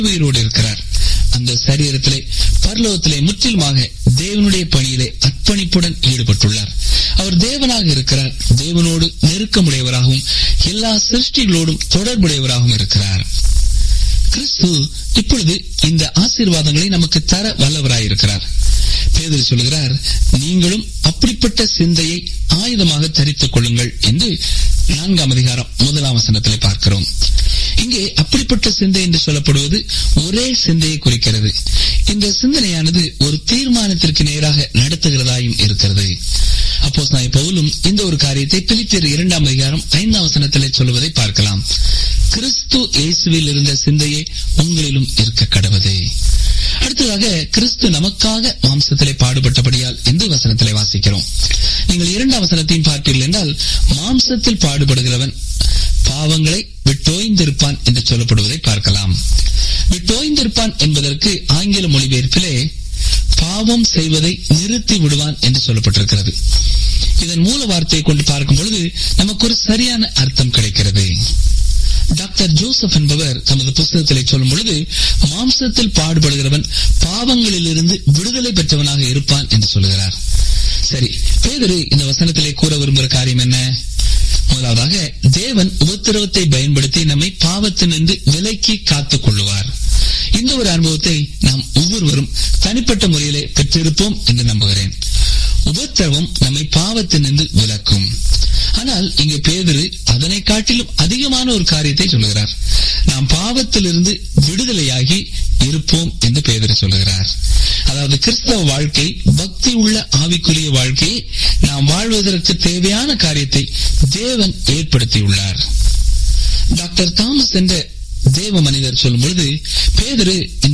உயிரோடு இருக்கிறார் அந்த சரீரத்திலே பரலோகத்திலே முற்றிலுமாக தேவனுடைய பணியிலே அர்ப்பணிப்புடன் ஈடுபட்டுள்ளார் அவர் தேவனாக இருக்கிறார் தேவனோடு நெருக்கமுடையவராகவும் எல்லா சிருஷ்டிகளோடும் தொடர்புடையவராகவும் இருக்கிறார் கிறிஸ்து இப்பொழுது இந்த ஆசீர்வாதங்களை நமக்கு தர வல்லவராயிருக்கிறார் பேதர் சொல்கிறார் நீங்களும் அப்படிப்பட்ட சிந்தையை ஆயுதமாக தரித்துக் கொள்ளுங்கள் என்று நான்காம் அதிகாரம் முதலாம் வசனத்திலே பார்க்கிறோம் இங்கே அப்படிப்பட்ட சிந்தை என்று சொல்லப்படுவது ஒரே சிந்தையை குறிக்கிறது இந்த சிந்தனையானது ஒரு தீர்மானத்திற்கு நேராக நடத்துகிறதாயும் இருக்கிறது அப்போ நாய் பவுலும் இந்த ஒரு காரியத்தை பிலிப்பியர் இரண்டாம் அதிகாரம் ஐந்தாம் வசனத்திலே சொல்லுவதை பார்க்கலாம் கிறிஸ்து இயேசுவில் இருந்த சிந்தையே உங்களிலும் இருக்க கடவுது அடுத்ததாக கிறிஸ்து நமக்காக மாம்சத்திலே பாடுபட்டபடியால் என்று வசனத்திலே வாசிக்கிறோம் நீங்கள் இரண்டாம் வசனத்தையும் பார்ப்பீர்கள் என்றால் மாம்சத்தில் பாடுபடுகிறவன் பாவங்களை விட்டோய்ந்திருப்பான் என்று சொல்லப்படுவதை பார்க்கலாம் விட்டோய்ந்திருப்பான் என்பதற்கு ஆங்கில மொழிபெயர்ப்பிலே பாவம் செய்வதை நிறுத்தி விடுவான் என்று சொல்லப்பட்டிருக்கிறது இதன் மூல வார்த்தையை கொண்டு பார்க்கும் பொழுது நமக்கு ஒரு சரியான அர்த்தம் கிடைக்கிறது டாக்டர் ஜோசப் என்பவர் தமது புஸ்தகத்திலே சொல்லும் பொழுது மாம்சத்தில் பாடுபடுகிறவன் பாவங்களிலிருந்து விடுதலை பெற்றவனாக இருப்பான் என்று சொல்கிறார் சரி பேதரு இந்த வசனத்திலே கூற விரும்புகிற காரியம் என்ன முதலாவதாக தேவன் உபத்திரவத்தை பயன்படுத்தி நம்மை பாவத்தினின்று விலக்கி காத்துக் கொள்ளுவார் இந்த ஒரு அனுபவத்தை நாம் ஒவ்வொருவரும் தனிப்பட்ட முறையிலே பெற்றிருப்போம் என்று நம்புகிறேன் உபத்திரவம் நம்மை பாவத்தினின்று விலக்கும் ஆனால் இங்கே பேதரு அதனை காட்டிலும் அதிகமான ஒரு காரியத்தை சொல்லுகிறார் நாம் பாவத்திலிருந்து விடுதலையாகி இருப்போம் என்று பேதரு சொல்லுகிறார் அதாவது கிறிஸ்தவ வாழ்க்கை பக்தி உள்ள ஆவிக்குரிய வாழ்க்கையை நாம் வாழ்வதற்கு தேவையான காரியத்தை தேவன் ஏற்படுத்தியுள்ளார் டாக்டர் தாமஸ் என்ற தேவ மனிதர் சொல்லும் பொழுது பேதரு இந்த